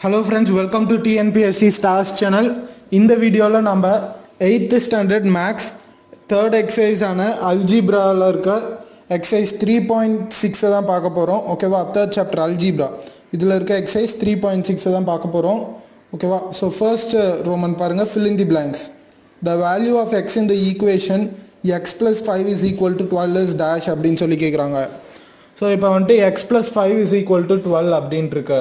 hello friends welcome to TNPSC stars channel இந்த வீடியோவில் நம்ம எயித்து ஸ்டாண்டர்ட் மேக்ஸ் தேர்ட் எக்ஸசைஸான அல்ஜிப்ராவில் இருக்க எக்ஸசைஸ் த்ரீ பாயிண்ட் சிக்ஸை தான் பார்க்க போகிறோம் ஓகேவா தேர்ட் சாப்டர் அல்ஜிப்ரா இதில் இருக்க எக்ஸசைஸ் த்ரீ பாயிண்ட் சிக்ஸை தான் பார்க்க போகிறோம் ஓகேவா ஸோ ஃபர்ஸ்ட் ரோமன் பாருங்கள் fill in the blanks the value of x in the equation x plus 5 is equal to 12 is dash அப்படின்னு சொல்லி கேட்குறாங்க ஸோ இப்போ வந்துட்டு x plus five is equal to twelve அப்படின்ட்டு இருக்கு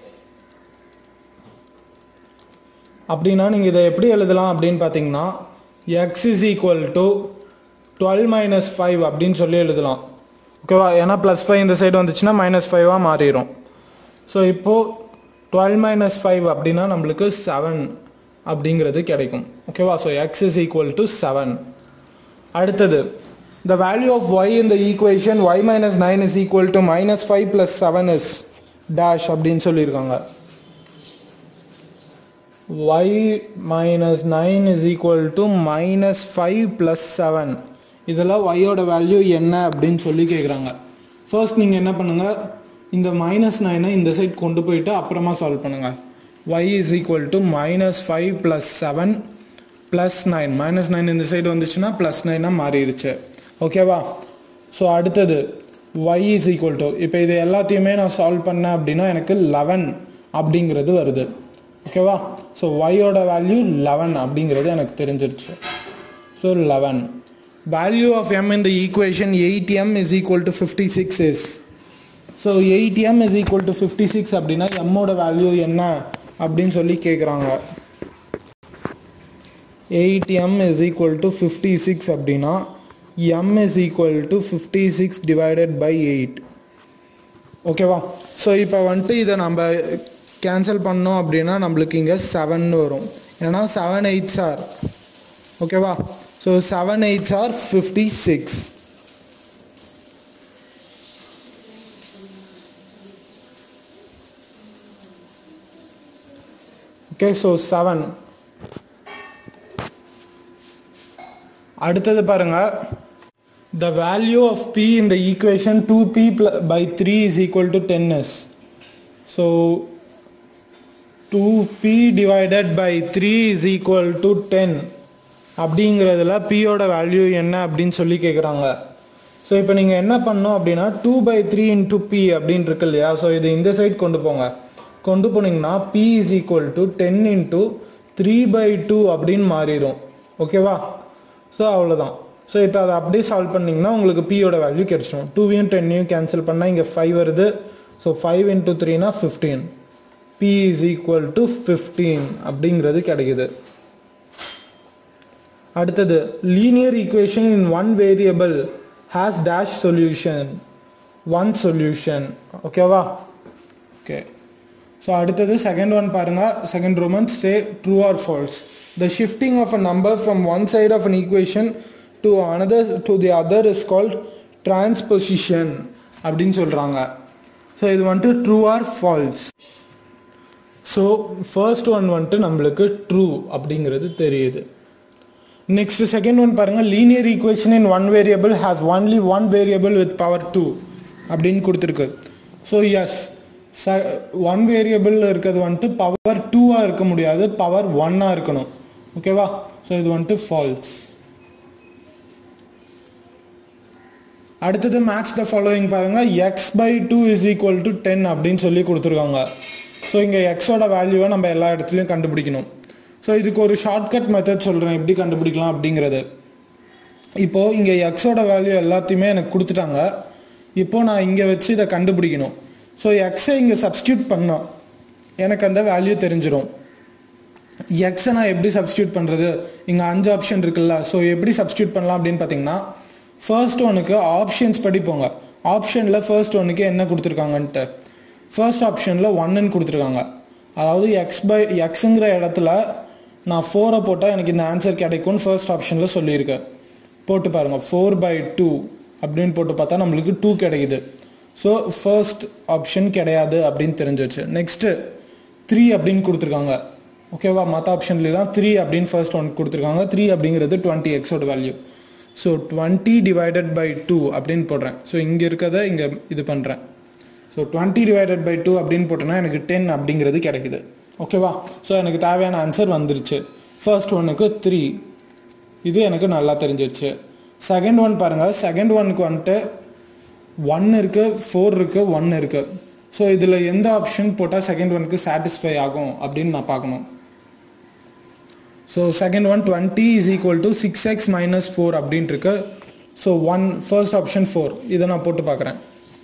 அப்படின்னா நீங்கள் இதை எப்படி எழுதலாம் அப்படின்னு பார்த்தீங்கன்னா x is equal to twelve minus five அப்படின்னு சொல்லி எழுதலாம் ஓகேவா ஏன்னா ப்ளஸ் ஃபைவ் இந்த சைடு வந்துச்சுன்னா மைனஸ் ஃபைவாக மாறிடும் ஸோ இப்போது டுவெல் மைனஸ் ஃபைவ் அப்படின்னா நம்மளுக்கு செவன் அப்படிங்கிறது கிடைக்கும் ஓகேவா so x is equal to seven அடுத்தது the value of y in the equation y minus 9 is equal to minus 5 plus 7 is dash அப்படின்னு சொல்லியிருக்காங்க y minus 9 is equal to minus 5 plus 7 இதில் y ஓட value என்ன அப்படின்னு சொல்லி கேட்குறாங்க first நீங்கள் என்ன பண்ணுங்க இந்த மைனஸ் நைனை இந்த சைட் கொண்டு போயிட்டு அப்புறமா சால்வ் பண்ணுங்க y is equal to minus 5 plus 7 plus 9 minus nine இந்த சைடு வந்துச்சுன்னா ப்ளஸ் நைனாக மாறிடுச்சு ஓகேவா ஸோ அடுத்தது y is equal to இப்போ இது எல்லாத்தையுமே நான் சால்வ் பண்ணேன் அப்படின்னா எனக்கு லெவன் அப்படிங்கிறது வருது ஓகேவா ஸோ ஒய்யோட வேல்யூ லெவன் அப்படிங்கிறது எனக்கு தெரிஞ்சிருச்சு so eleven value of m இந்த equation eight m is equal to fifty six is so eight m is equal to fifty six அப்படின்னா எம்மோட வேல்யூ என்ன அப்படின்னு சொல்லி கேட்குறாங்க eight m is equal to fifty six அப்படின்னா m is equal to fifty six divided by eight ஓகேவா so இப்போ வந்துட்டு இதை நம்ம கேன்சல் பண்ணோம் அப்படின்னா நம்மளுக்கு இங்கே செவன் வரும் ஏன்னா செவன் எயிட்ஸ் ஆர் ஓகேவா so seven eights are fifty six okay so seven அடுத்தது பாருங்க the value of p in the equation 2p pl- by 3 is equal to 10 is so 2p divided by 3 is equal to 10 அப்படிங்கிறதுல பியோட value என்ன அப்படின்னு சொல்லி கேட்குறாங்க so இப்போ நீங்கள் என்ன பண்ணோம் அப்படின்னா two by three into p அப்படின்னு இருக்கு இல்லையா ஸோ இது இந்த சைட் கொண்டு போங்க கொண்டு போனீங்கன்னா p is equal to ten into three by two அப்படின்னு மாறிடும் ஓகேவா ஸோ அவ்வளோதான் ஸோ இப்போ அதை அப்படியே சால்வ் பண்ணிங்கன்னா உங்களுக்கு பியோட வேல்யூ கிடைச்சிடும் டூவையும் டென்னையும் கேன்சல் பண்ணால் இங்கே ஃபைவ் வருது ஸோ ஃபைவ் இன்ட்டு த்ரீனா fifteen p is equal to fifteen அப்படிங்கிறது கிடைக்குது அடுத்தது linear equation in one variable has dash solution one solution ஓகேவா ஓகே ஸோ அடுத்தது செகண்ட் ஒன் பாருங்க second Roman state true or false the shifting of a number from one side of an equation to another to the other is called transposition அப்படின்னு சொல்கிறாங்க so இது வந்துட்டு true or false so first one வந்துட்டு நம்மளுக்கு true அப்படிங்கிறது தெரியுது next second one பாருங்க linear equation in one variable has only one variable with power two அப்படின்னு கொடுத்துருக்கு ஸோ எஸ் ச ஒன் வேரியபிள் இருக்கிறது வந்துட்டு பவர் டூவாக இருக்க முடியாது பவர் ஒன்னாக இருக்கணும் ஓகேவா ஸோ இது வந்துட்டு ஃபால்ஸ் அடுத்தது மேக்ஸ் த ஃபாலோவிங் பாருங்க x by two is equal to ten அப்படின்னு சொல்லி கொடுத்துருக்காங்க ஸோ இங்கே எக்ஸோட வேல்யூவை நம்ம எல்லா இடத்துலையும் கண்டுபிடிக்கணும் ஸோ இதுக்கு ஒரு ஷார்ட்கட் மெத்தட் சொல்கிறேன் எப்படி கண்டுபிடிக்கலாம் அப்படிங்கிறது இப்போது இங்கே எக்ஸோட வேல்யூ எல்லாத்தையுமே எனக்கு கொடுத்துட்டாங்க இப்போது நான் இங்கே வச்சு இதை கண்டுபிடிக்கணும் ஸோ எக்ஸை இங்கே சப்ஸ்டியூட் பண்ணோம் எனக்கு அந்த வேல்யூ தெரிஞ்சிடும் எக்ஸை நான் எப்படி சப்ஸ்டியூட் பண்ணுறது இங்கே அஞ்சு ஆப்ஷன் இருக்குல்ல ஸோ எப்படி சப்ஸ்டியூட் பண்ணலாம் அப்படின்னு பார்த்தீங்கன்னா ஃபர்ஸ்ட் ஒனுக்கு ஆப்ஷன்ஸ் படி போங்க ஆப்ஷனில் ஃபர்ஸ்ட் ஒனுக்கு என்ன கொடுத்துருக்காங்கன்ட்டு ஃபர்ஸ்ட் ஆப்ஷனில் ஒன்னுன்னு கொடுத்துருக்காங்க அதாவது எக்ஸ் பை எக்ஸுங்கிற இடத்துல நான் ஃபோரை போட்டால் எனக்கு இந்த ஆன்சர் கிடைக்கும்னு ஃபர்ஸ்ட் ஆப்ஷனில் சொல்லியிருக்கேன் போட்டு பாருங்கள் ஃபோர் பை டூ அப்படின்னு போட்டு பார்த்தா நம்மளுக்கு டூ கிடைக்குது ஸோ ஃபர்ஸ்ட் ஆப்ஷன் கிடையாது அப்படின்னு தெரிஞ்சிச்சு நெக்ஸ்ட்டு த்ரீ அப்படின்னு கொடுத்துருக்காங்க ஓகேவா மற்ற ஆப்ஷன்லாம் த்ரீ அப்படின்னு ஃபர்ஸ்ட் ஒன் கொடுத்துருக்காங்க த்ரீ அப்படிங்கிறது டுவெண்ட்டி எக்ஸோட வேல்யூ so twenty divided by two அப்படின்னு போடுறேன் ஸோ இங்கே இருக்கிறத இங்கே இது பண்ணுறேன் so twenty divided by two அப்படின்னு போட்டோன்னா எனக்கு டென் அப்படிங்கிறது கிடைக்குது ஓகேவா ஸோ எனக்கு தேவையான ஆன்சர் வந்துருச்சு ஃபர்ஸ்ட் ஒன்னுக்கு த்ரீ இது எனக்கு நல்லா தெரிஞ்சிருச்சு செகண்ட் ஒன் பாருங்கள் செகண்ட் ஒனுக்கு வந்துட்டு ஒன் இருக்குது ஃபோர் இருக்குது ஒன் இருக்குது ஸோ இதில் எந்த ஆப்ஷன் போட்டால் செகண்ட் ஒனுக்கு சாட்டிஸ்ஃபை ஆகும் அப்படின்னு நான் பார்க்கணும் so second one twenty is equal to six x minus four அப்படின்ட்டு இருக்கு so one first option four இதை நான் போட்டு பார்க்குறேன்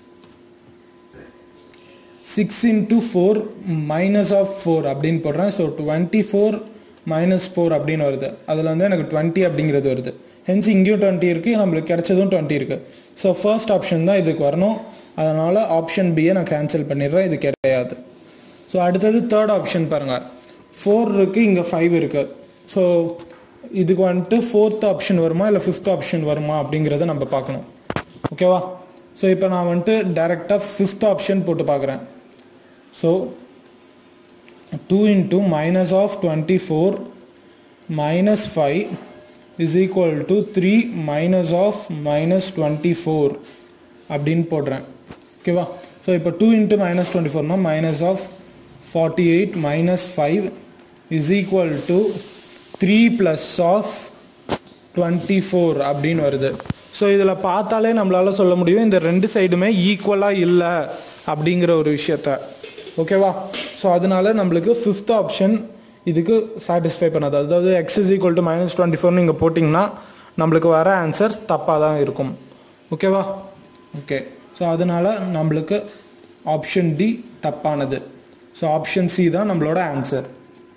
six into four minus of four அப்படின்னு போடுறேன் so twenty four minus four அப்படின்னு வருது அதில் வந்து எனக்கு டுவெண்ட்டி அப்படிங்கிறது வருது ஹென்ஸ் இங்கேயும் டுவெண்ட்டி இருக்குது நம்மளுக்கு கிடைச்சதும் டுவெண்ட்டி இருக்குது ஸோ ஃபர்ஸ்ட் ஆப்ஷன் தான் இதுக்கு வரணும் அதனால் ஆப்ஷன் பியை நான் கேன்சல் பண்ணிடுறேன் இது கிடையாது ஸோ அடுத்தது தேர்ட் ஆப்ஷன் பாருங்கள் ஃபோர் இருக்குது இங்கே ஃபைவ் இருக்குது ஸோ இதுக்கு வந்துட்டு ஃபோர்த் ஆப்ஷன் வருமா இல்லை ஃபிஃப்த் ஆப்ஷன் வருமா அப்படிங்கிறத நம்ம பார்க்கணும் ஓகேவா ஸோ இப்போ நான் வந்துட்டு டைரெக்டாக ஃபிஃப்த் ஆப்ஷன் போட்டு பார்க்குறேன் so two into minus of twenty four minus five is equal to three minus of minus twenty four அப்படின்னு போடுறேன் ஓகேவா ஸோ இப்போ டூ இன்ட்டு மைனஸ் டுவெண்ட்டி ஃபோர்னா minus of forty eight minus five is equal to three plus of twenty four அப்படின்னு வருது so இதில் பார்த்தாலே நம்மளால் சொல்ல முடியும் இந்த ரெண்டு சைடுமே ஈக்குவலாக இல்லை அப்படிங்கிற ஒரு விஷயத்த ஓகேவா ஸோ அதனால நம்மளுக்கு ஃபிஃப்த் ஆப்ஷன் இதுக்கு சாட்டிஸ்ஃபை பண்ணாது அதாவது x is equal to minus twenty four நீங்கள் போட்டிங்கன்னா நம்மளுக்கு வர ஆன்சர் தப்பாக தான் இருக்கும் ஓகேவா ஓகே ஸோ அதனால நம்மளுக்கு ஆப்ஷன் டி தப்பானது ஸோ ஆப்ஷன் சி தான் நம்மளோட ஆன்சர்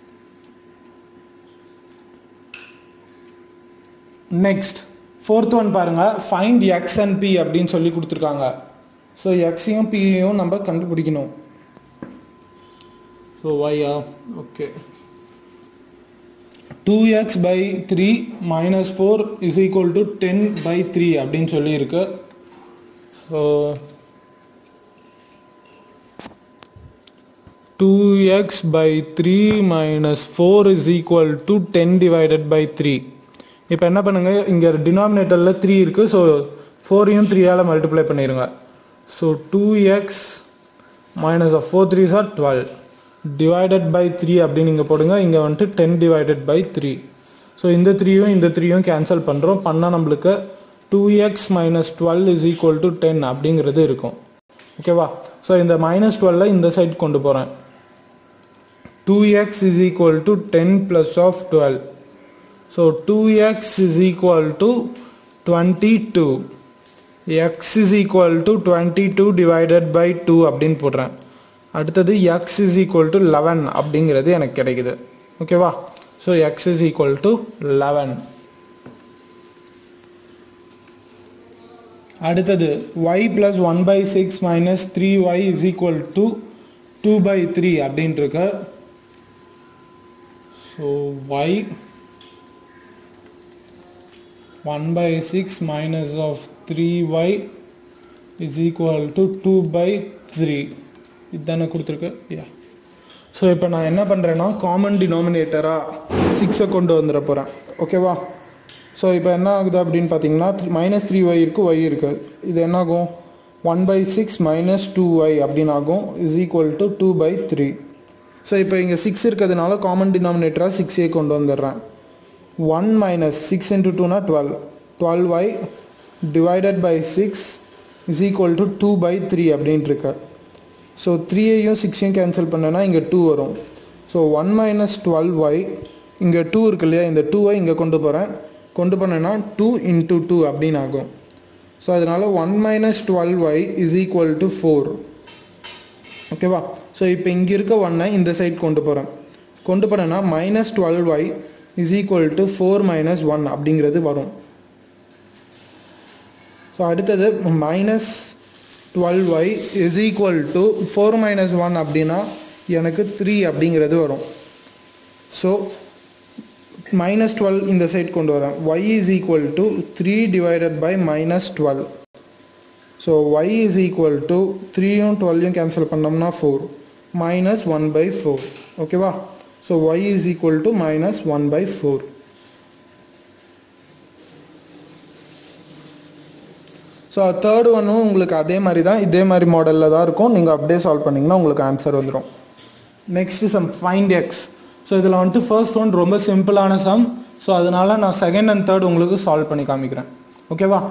நெக்ஸ்ட் ஃபோர்த் ஒன் பாருங்க ஃபைண்ட் எக்ஸ் அண்ட் பி அப்படின்னு சொல்லி கொடுத்துருக்காங்க ஸோ எக்ஸையும் பியையும் நம்ம கண்டுபிடிக்கணும் ஸோ ஒய்யா okay two x by three minus four is equal to ten by three அப்படின்னு சொல்லியிருக்கு so two x by three minus four is equal to ten divided by three இப்போ என்ன பண்ணுங்க இங்கே டினாமினேட்டரில் த்ரீ இருக்குது ஸோ ஃபோரையும் த்ரீயால் மல்டிப்ளை பண்ணிடுங்க so two x minus of four three சார் டுவெல் டிவைடட் பை த்ரீ அப்படின்னு இங்கே போடுங்க இங்கே வந்துட்டு ten divided by three so இந்த த்ரீயும் இந்த த்ரீயும் கேன்சல் பண்ணுறோம் பண்ணால் நம்மளுக்கு two x minus twelve is equal to ten அப்படிங்கிறது இருக்கும் ஓகேவா ஸோ இந்த மைனஸ் டுவெல்ல இந்த சைட் கொண்டு போகிறேன் two x is equal to ten plus of twelve so two x is equal to twenty two x is equal to twenty two divided by two அப்படின்னு போடுறேன் அடுத்தது x is equal to eleven அப்படிங்கிறது எனக்கு கிடைக்குது ஓகேவா so x is equal to eleven அடுத்தது y plus one by six minus three y is equal to two by three அப்படின்ட்டு இருக்கு so y one by six minus of three y is equal to two by three இதுதானே கொடுத்துருக்கு yeah so இப்போ நான் என்ன பண்ணுறேன்னா common டினாமினேட்டராக சிக்ஸை கொண்டு வந்துட போகிறேன் ஓகேவா ஸோ இப்போ என்ன ஆகுது அப்படின்னு பார்த்தீங்கன்னா மைனஸ் த்ரீ ஒய் இருக்குது ஒய் இருக்குது இது என்ன ஆகும் one by six minus two y அப்படின்னு ஆகும் is equal to two by three so இப்போ இங்கே சிக்ஸ் இருக்கிறதுனால காமன் டினாமினேட்டராக சிக்ஸே கொண்டு வந்துடுறேன் ஒன் மைனஸ் சிக்ஸ் இன்ட்டு டூனா twelve twelve y divided by six is equal to two by three அப்படின்ட்டு இருக்கு ஸோ த்ரீயையும் சிக்ஸையும் கேன்சல் பண்ணேன்னா இங்கே டூ வரும் so one minus twelve y இங்கே டூ இருக்கு இல்லையா இந்த டூவை இங்கே கொண்டு போகிறேன் கொண்டு பண்ணேன்னா டூ இன்ட்டு டூ அப்படின்னு ஆகும் ஸோ அதனால் one minus twelve y is equal to four ஓகேவா ஸோ இப்போ இங்கே இருக்க ஒன்னை இந்த சைட் கொண்டு போகிறேன் கொண்டு போனேன்னா minus twelve y is equal to four minus one அப்படிங்கிறது வரும் ஸோ அடுத்தது minus twelve y is equal to four minus one அப்படின்னா எனக்கு த்ரீ அப்படிங்கிறது வரும் ஸோ மைனஸ் டுவெல் இந்த சைட் கொண்டு வரேன் y is equal to three divided by minus twelve so y is equal to த்ரீயும் டுவெல்லையும் கேன்சல் பண்ணோம்னா four minus one by four ஓகேவா so y is equal to minus one by four so third ஒன்னும் உங்களுக்கு அதே மாதிரி தான் இதே மாதிரி மாடலில் தான் இருக்கும் நீங்கள் அப்படியே சால்வ் பண்ணிங்கன்னா உங்களுக்கு ஆன்சர் வந்துடும் next sum find x so இதில் வந்துட்டு ஃபர்ஸ்ட் ஒன் ரொம்ப சிம்பிளான சம் ஸோ அதனால நான் செகண்ட் அண்ட் தேர்ட் உங்களுக்கு சால்வ் பண்ணி காமிக்கிறேன் ஓகேவா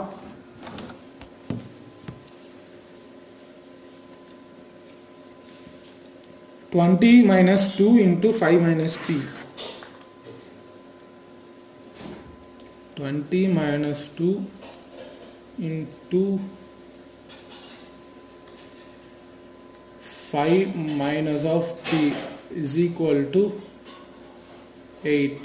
twenty minus two into five minus three twenty minus two into five minus of three is equal to eight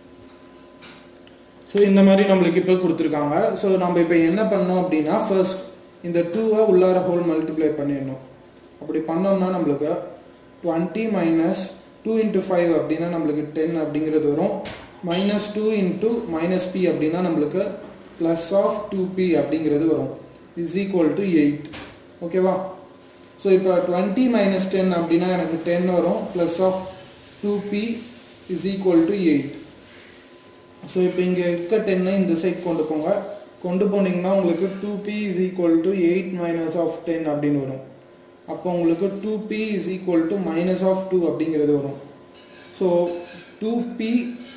so இந்த மாதிரி நம்மளுக்கு இப்போ கொடுத்துருக்காங்க ஸோ நம்ம இப்போ என்ன பண்ணோம் அப்படின்னா ஃபர்ஸ்ட் இந்த டூவை உள்ளார ஹோல் மல்டிப்ளை பண்ணிடணும் அப்படி பண்ணோம்னா நம்மளுக்கு twenty minus two into five அப்படின்னா நம்மளுக்கு டென் அப்படிங்கிறது வரும் minus two into minus p அப்படின்னா நம்மளுக்கு ப்ளஸ் ஆஃப் டூ பி அப்படிங்கிறது வரும் இஸ் ஈக்குவல் டு எயிட் ஓகேவா ஸோ இப்போ டுவெண்ட்டி மைனஸ் டென் அப்படின்னா எனக்கு டென் வரும் plus of two p is equal to eight so இப்போ இங்கே இருக்க டென்னை இந்த சைட் கொண்டு போங்க கொண்டு போனீங்கன்னா உங்களுக்கு two p is equal to eight minus of ten அப்படின்னு வரும் அப்போ உங்களுக்கு two p is equal to minus of two அப்படிங்கிறது வரும் so two p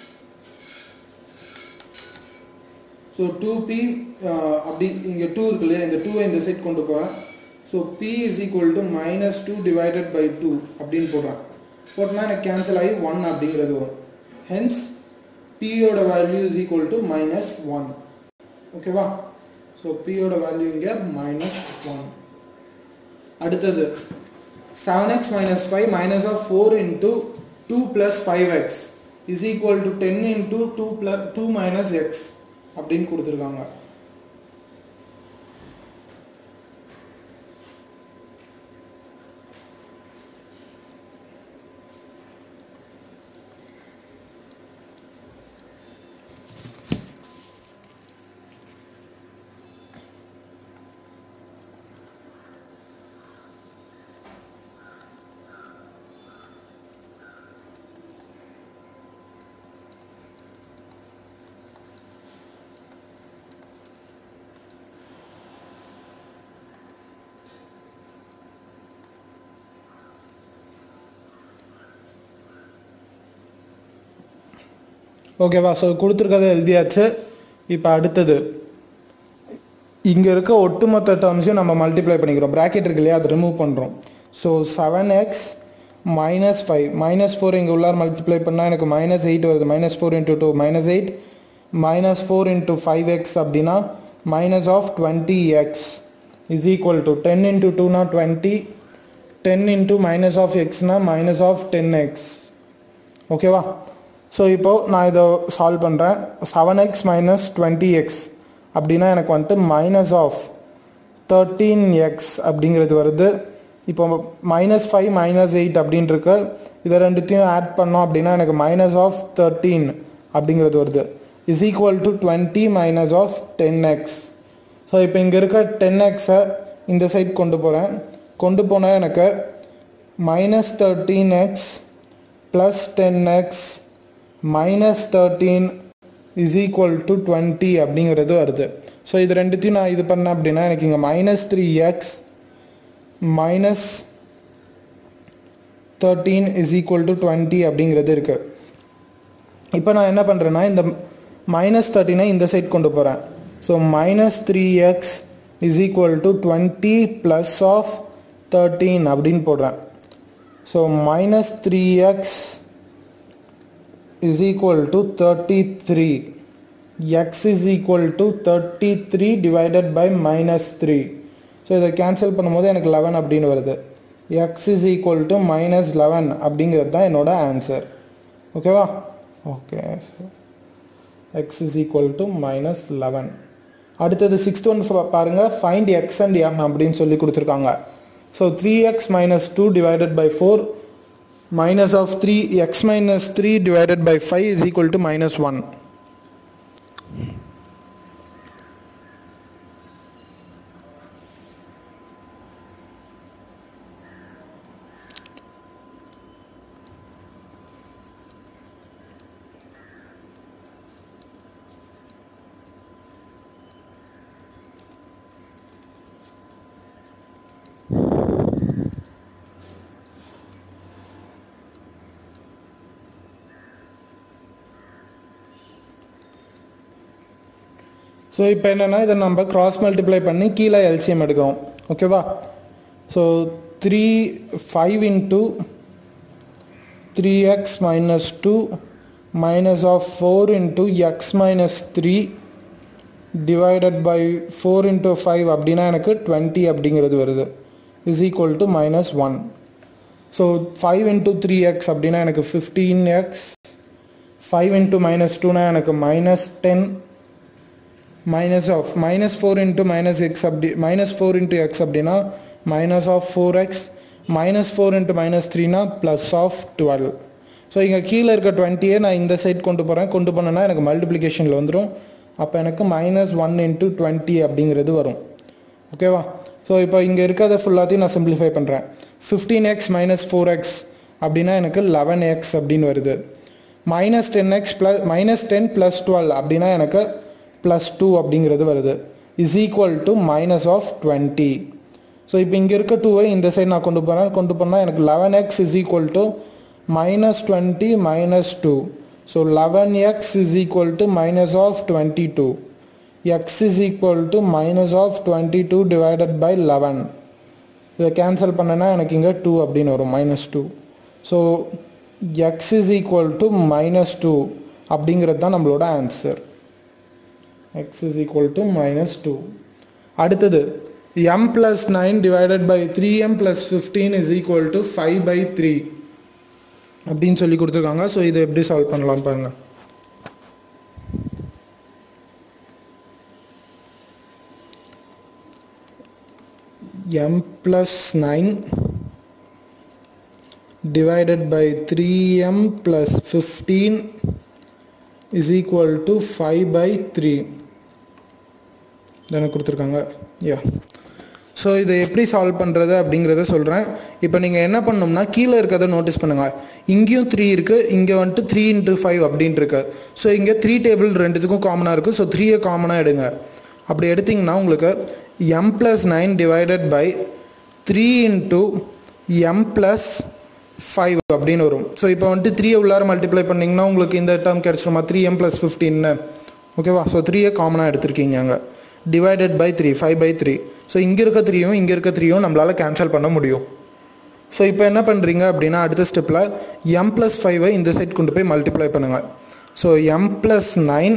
so two p அப்படி இங்கே டூ இருக்கு இல்லையா இந்த டூவை இந்த சைட் கொண்டு போவேன் so p is equal to minus two divided by two அப்படின்னு போடுறேன் போட்டோன்னா எனக்கு கேன்சல் ஆகி ஒன் அப்படிங்கிறது வரும் ஹென்ஸ் பியோட value is equal to minus one ஓகேவா ஸோ பியோட வேல்யூ இங்கே மைனஸ் ஒன் அடுத்தது seven x minus five minus of four into two plus five x is equal to ten into two plus two minus x அப்படின்னு கொடுத்துருக்காங்க ஓகேவா so கொடுத்துருக்கதை எழுதியாச்சு இப்போ அடுத்தது இங்கே இருக்க ஒட்டுமொத்த டேர்ம்ஸையும் நம்ம மல்டிப்ளை பண்ணிக்கிறோம் ப்ராக்கெட் இருக்கு இல்லையா அதை ரிமூவ் பண்ணுறோம் so seven x minus five minus four இங்கே உள்ளார் மல்டிப்ளை பண்ணால் எனக்கு மைனஸ் எயிட் வருது minus four into two minus eight minus four into five x அப்படின்னா minus of twenty x is equal to ten into டூனா twenty ten into minus of எக்ஸ்னா minus of ten x ஓகேவா so இப்போது நான் இதை solve பண்ணுறேன் seven x minus twenty x அப்படின்னா எனக்கு வந்துட்டு மைனஸ் ஆஃப் தேர்ட்டீன் எக்ஸ் அப்படிங்கிறது வருது இப்போ மைனஸ் ஃபைவ் மைனஸ் எயிட் அப்படின்னு இருக்கு இதை ரெண்டுத்தையும் ஆட் பண்ணோம் அப்படின்னா எனக்கு மைனஸ் ஆஃப் தேர்ட்டீன் அப்படிங்கிறது வருது is equal to twenty minus of ten x so இப்போ இங்கே இருக்க டென் எக்ஸை இந்த சைட் கொண்டு போகிறேன் கொண்டு போனால் எனக்கு minus thirteen x plus ten x minus thirteen is equal to twenty அப்படிங்கிறது வருது ஸோ இது ரெண்டுத்தையும் நான் இது பண்ணேன் அப்படின்னா எனக்கு இங்கே minus three x minus thirteen is equal to twenty அப்படிங்கிறது இருக்குது இப்போ நான் என்ன பண்ணுறேன்னா இந்த மைனஸ் தேர்ட்டினை இந்த சைட் கொண்டு போகிறேன் so minus three x is equal to twenty plus of thirteen அப்படின்னு போடுறேன் so minus three x is equal to 33 x is equal to 33 divided by minus 3 so இதை கேன்சல் பண்ணும்போது எனக்கு லெவன் அப்படின்னு வருது x is equal to minus eleven அப்படிங்கிறது தான் என்னோட ஆன்சர் ஓகேவா okay x is equal to minus eleven அடுத்தது சிக்ஸ்த் ஒன் பாருங்கள் ஃபைண்ட் எக்ஸ் அண்ட் எம் அப்படின்னு சொல்லி கொடுத்துருக்காங்க so three x minus two divided by four minus of 3 x minus 3 divided by 5 is equal to minus 1 so இப்போ என்னென்னா இதை நம்ம cross multiply பண்ணி கீழே எல்சிஎம் எடுக்கிறோம் ஓகேவா so three five into three x minus two minus of four into x minus three divided by four into five அப்படின்னா எனக்கு டுவெண்ட்டி அப்படிங்கிறது வருது is equal to minus one so five into three x அப்படின்னா எனக்கு fifteen x five into minus டூனா எனக்கு minus ten minus of minus four into minus x அப்படி minus four into x அப்படின்னா minus of four x minus four into minus த்ரீனா plus of twelve so இங்கே கீழே இருக்க டுவெண்ட்டியே நான் இந்த சைட் கொண்டு போகிறேன் கொண்டு போனேன்னா எனக்கு மல்டிப்ளிகேஷனில் வந்துடும் அப்போ எனக்கு மைனஸ் ஒன் இன்ட்டு டுவெண்ட்டி அப்படிங்கிறது வரும் ஓகேவா ஸோ இப்போ இங்கே இருக்கிறத ஃபுல்லாத்தையும் நான் சிம்பிளிஃபை பண்ணுறேன் fifteen x minus four x அப்படின்னா எனக்கு லெவன் எக்ஸ் அப்படின்னு வருது minus ten x plus minus ten plus twelve அப்படின்னா எனக்கு ப்ளஸ் டூ அப்படிங்கிறது வருது is equal to minus of twenty so இப்போ இங்கே இருக்க டூவை இந்த சைடு நான் கொண்டு போகிறேன் கொண்டு போனால் எனக்கு eleven x is equal to minus twenty minus two so eleven x is equal to minus of twenty two x is equal to minus of twenty two divided by eleven இதை cancel பண்ணேன்னா எனக்கு இங்கே two அப்படின்னு வரும் minus two so x is equal to minus two அப்படிங்கிறது தான் நம்மளோட answer x is equal to minus two அடுத்தது m plus nine divided by three m plus fifteen is equal to five by three அப்படின்னு சொல்லி கொடுத்துருக்காங்க so இதை எப்படி solve பண்ணலாம் பாருங்கள் m plus 9 divided by 3m plus 15 is equal to 5 by 3 தானே கொடுத்துருக்காங்க யா ஸோ இதை எப்படி சால்வ் பண்ணுறது அப்படிங்கிறத சொல்கிறேன் இப்போ நீங்கள் என்ன பண்ணணும்னா கீழே இருக்கிறத நோட்டீஸ் பண்ணுங்கள் இங்கேயும் த்ரீ இருக்குது இங்கே வந்துட்டு த்ரீ இன்ட்டு ஃபைவ் அப்படின்ட்டு இருக்கு ஸோ இங்கே த்ரீ டேபிள் ரெண்டுத்துக்கும் காமனாக இருக்குது ஸோ த்ரீயை காமனாக எடுங்க அப்படி எடுத்திங்கன்னா உங்களுக்கு m plus nine divided by three into m plus five அப்படின்னு வரும் ஸோ இப்போ வந்துட்டு த்ரீயை உள்ளார மல்டிப்ளை பண்ணிங்கன்னா உங்களுக்கு இந்த டேர்ம் கிடச்சிருமா த்ரீ எம் ப்ளஸ் ஃபிஃப்டின்னு ஓகேவா ஸோ த்ரீயை காமனாக எடுத்திருக்கீங்க அங்கே divided by three five by three so இங்கே இருக்க த்ரீயும் இங்கே இருக்க த்ரீயும் நம்மளால் கேன்சல் பண்ண முடியும் ஸோ இப்போ என்ன பண்ணுறீங்க அப்படின்னா அடுத்த ஸ்டெப்பில் எம் ப்ளஸ் ஃபைவை இந்த சைட் கொண்டு போய் மல்டிப்ளை பண்ணுங்கள் so m plus nine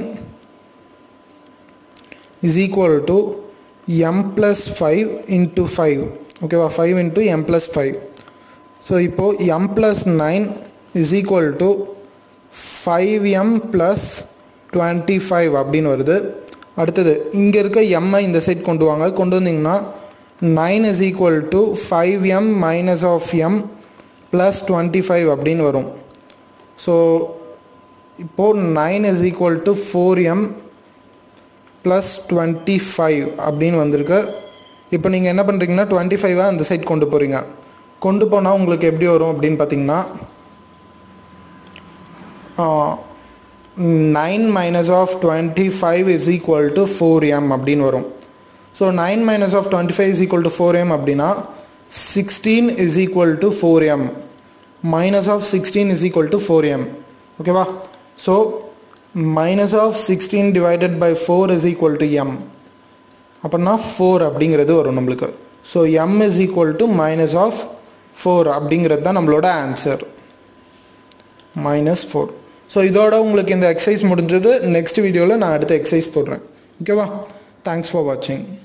is equal to m plus 5 into 5 ஓகேவா 5 into m plus 5 ஸோ இப்போது m plus 9 is equal to 5m plus 25 அப்படின்னு வருது அடுத்தது இங்கே இருக்க எம்ஐ இந்த சைட் கொண்டு வாங்க கொண்டு வந்தீங்கன்னா nine is equal to five m minus of m plus twenty five அப்படின்னு வரும் ஸோ இப்போது nine is equal to four m plus twenty five அப்படின்னு வந்திருக்கு இப்போ நீங்கள் என்ன பண்ணுறீங்கன்னா டுவெண்ட்டி ஃபைவை அந்த சைட் கொண்டு போகிறீங்க கொண்டு போனால் உங்களுக்கு எப்படி வரும் அப்படின்னு பார்த்தீங்கன்னா nine minus of twenty five is equal to four m அப்படின்னு வரும் so nine minus of twenty five is equal to four m அப்படின்னா sixteen is equal to four m minus of sixteen is equal to four m ஓகேவா so minus of sixteen divided by four is equal to m அப்படின்னா four அப்படிங்கிறது வரும் நம்மளுக்கு so m is equal to minus of four அப்படிங்கிறது தான் நம்மளோட answer minus four so இதோட உங்களுக்கு இந்த எக்ஸசைஸ் முடிஞ்சது நெக்ஸ்ட் வீடியோவில் நான் அடுத்த எக்ஸசைஸ் போடுறேன் ஓகேவா தேங்க்ஸ் ஃபார் வாட்சிங்